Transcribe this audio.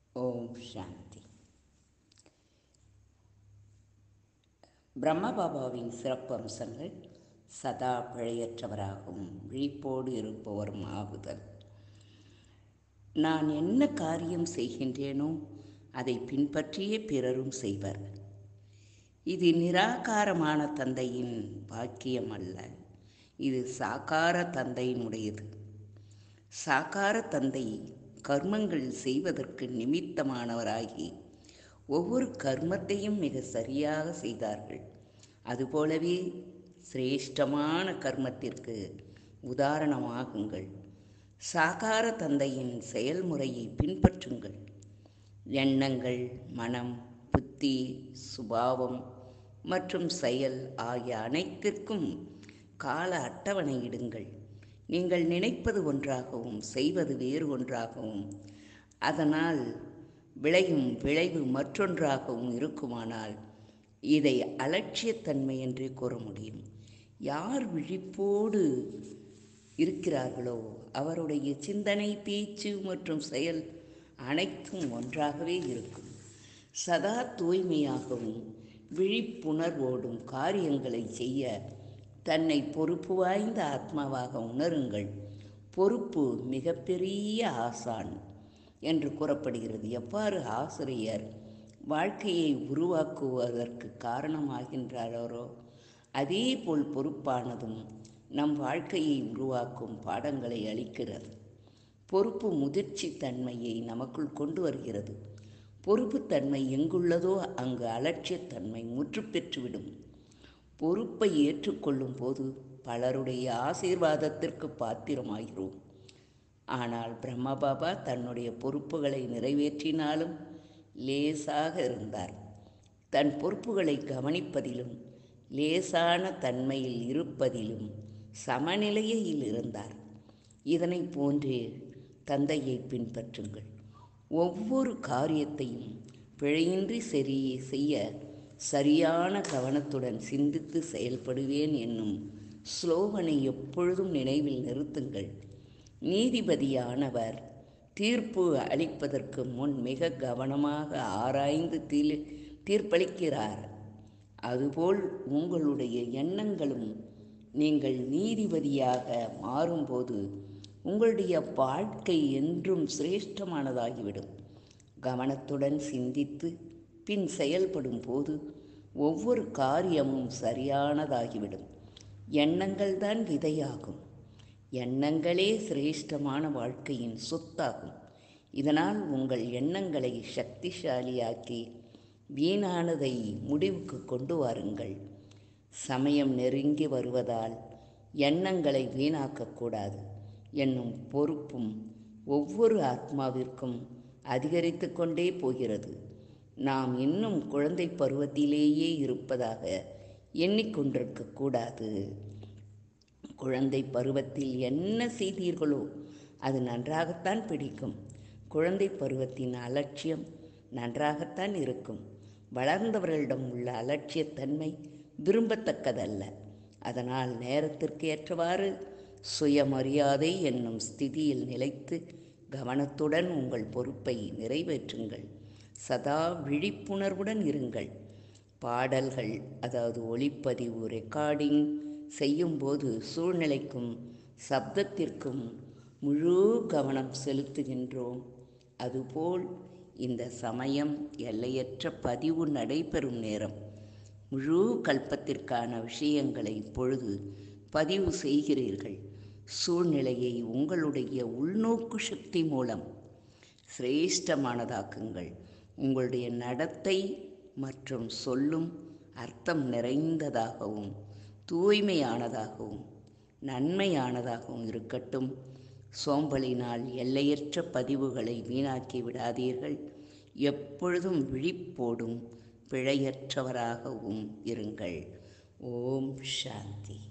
ஓம் சாந்தி பிரம்மபாபாவின் சிறப்பு அம்சங்கள் சதா பிழையற்றவராகவும் விழிப்போடு இருப்பவரும் ஆகுதல் நான் என்ன காரியம் செய்கின்றேனோ அதை பின்பற்றியே பிறரும் செய்வர் இது நிராகாரமான தந்தையின் பாக்கியம் அல்ல இது சாகார தந்தையினுடையது சாகார தந்தை கர்மங்கள் செய்வதற்கு நிமித்தமானவராகி ஒவ்வொரு கர்மத்தையும் மிக சரியாக செய்தார்கள் அதுபோலவே சிரேஷ்டமான கர்மத்திற்கு உதாரணமாகுங்கள் சாகார தந்தையின் செயல்முறையை பின்பற்றுங்கள் எண்ணங்கள் மனம் புத்தி சுபாவம் மற்றும் செயல் ஆகிய அனைத்திற்கும் கால அட்டவணையிடுங்கள் நீங்கள் நினைப்பது ஒன்றாகவும் செய்வது வேறு ஒன்றாகவும் அதனால் விளையும் விளைவு மற்றொன்றாகவும் இருக்குமானால் இதை அலட்சியத்தன்மை என்றே கூற முடியும் யார் விழிப்போடு இருக்கிறார்களோ அவருடைய சிந்தனை பேச்சு மற்றும் செயல் அனைத்தும் ஒன்றாகவே இருக்கும் சதா தூய்மையாகவும் விழிப்புணர்வோடும் காரியங்களை செய்ய தன்னை பொறுப்பு வாய்ந்த ஆத்மாவாக உணருங்கள் பொறுப்பு மிகப்பெரிய ஆசான் என்று கூறப்படுகிறது எவ்வாறு ஆசிரியர் வாழ்க்கையை உருவாக்குவதற்கு காரணமாகின்றாரோ அதே போல் பொறுப்பானதும் நம் வாழ்க்கையை உருவாக்கும் பாடங்களை அளிக்கிறது பொறுப்பு முதிர்ச்சி தன்மையை நமக்குள் கொண்டு வருகிறது பொறுப்புத்தன்மை எங்குள்ளதோ அங்கு அலட்சியத்தன்மை முற்று பெற்றுவிடும் பொறுப்பை ஏற்றுக்கொள்ளும் போது பலருடைய ஆசீர்வாதத்திற்கு பாத்திரமாகிறோம் ஆனால் பிரம்மபாபா தன்னுடைய பொறுப்புகளை நிறைவேற்றினாலும் லேசாக இருந்தார் தன் பொறுப்புகளை கவனிப்பதிலும் லேசான தன்மையில் இருப்பதிலும் சமநிலையில் இருந்தார் இதனை போன்றே தந்தையை பின்பற்றுங்கள் ஒவ்வொரு காரியத்தையும் பிழையின்றி சரி செய்ய சரியான கவனத்துடன் சிந்தித்து செயல்படுவேன் என்னும் ஸ்லோகனை எப்பொழுதும் நினைவில் நிறுத்துங்கள் நீதிபதியானவர் தீர்ப்பு அளிப்பதற்கு முன் மிக கவனமாக ஆராய்ந்து தீ தீர்ப்பளிக்கிறார் அதுபோல் உங்களுடைய எண்ணங்களும் நீங்கள் நீதிபதியாக மாறும்போது உங்களுடைய வாழ்க்கை என்றும் சிரேஷ்டமானதாகிவிடும் கவனத்துடன் சிந்தித்து பின் செயல்படும் போது ஒவ்வொரு காரியமும் சரியானதாகிவிடும் எண்ணங்கள் தான் விதையாகும் எண்ணங்களே சிரேஷ்டமான வாழ்க்கையின் சொத்தாகும் இதனால் உங்கள் எண்ணங்களை சக்திசாலியாக்கி வீணானதை முடிவுக்கு கொண்டு வாருங்கள் சமயம் நெருங்கி வருவதால் எண்ணங்களை வீணாக்கக்கூடாது என்னும் பொறுப்பும் ஒவ்வொரு ஆத்மாவிற்கும் அதிகரித்து கொண்டே போகிறது நாம் இன்னும் குழந்தை பருவத்திலேயே இருப்பதாக எண்ணிக்கொண்டிருக்க கூடாது குழந்தை பருவத்தில் என்ன செய்தீர்களோ அது நன்றாகத்தான் பிடிக்கும் குழந்தை பருவத்தின் அலட்சியம் நன்றாகத்தான் இருக்கும் வளர்ந்தவர்களிடம் உள்ள அலட்சியத்தன்மை விரும்பத்தக்கதல்ல அதனால் நேரத்திற்கு ஏற்றவாறு சுயமரியாதை என்னும் ஸ்திதியில் நிலைத்து கவனத்துடன் உங்கள் பொறுப்பை நிறைவேற்றுங்கள் சதா விழிப்புணர்வுடன் இருங்கள் பாடல்கள் அதாவது ஒளிப்பதிவு ரெக்கார்டிங் செய்யும்போது சூழ்நிலைக்கும் சப்தத்திற்கும் முழு கவனம் செலுத்துகின்றோம் அதுபோல் இந்த சமயம் எல்லையற்ற பதிவு நடைபெறும் நேரம் முழு கல்பத்திற்கான விஷயங்களை இப்பொழுது பதிவு செய்கிறீர்கள் சூழ்நிலையை உங்களுடைய உள்நோக்கு சக்தி மூலம் சிரேஷ்டமானதாக்குங்கள் உங்களுடைய நடத்தை மற்றும் சொல்லும் அர்த்தம் நிறைந்ததாகவும் தூய்மையானதாகவும் நன்மையானதாகவும் இருக்கட்டும் சோம்பலினால் எல்லையற்ற பதிவுகளை வீணாக்கி விடாதீர்கள் எப்பொழுதும் விழிப்போடும் பிழையற்றவராகவும் இருங்கள் ஓம் சாந்தி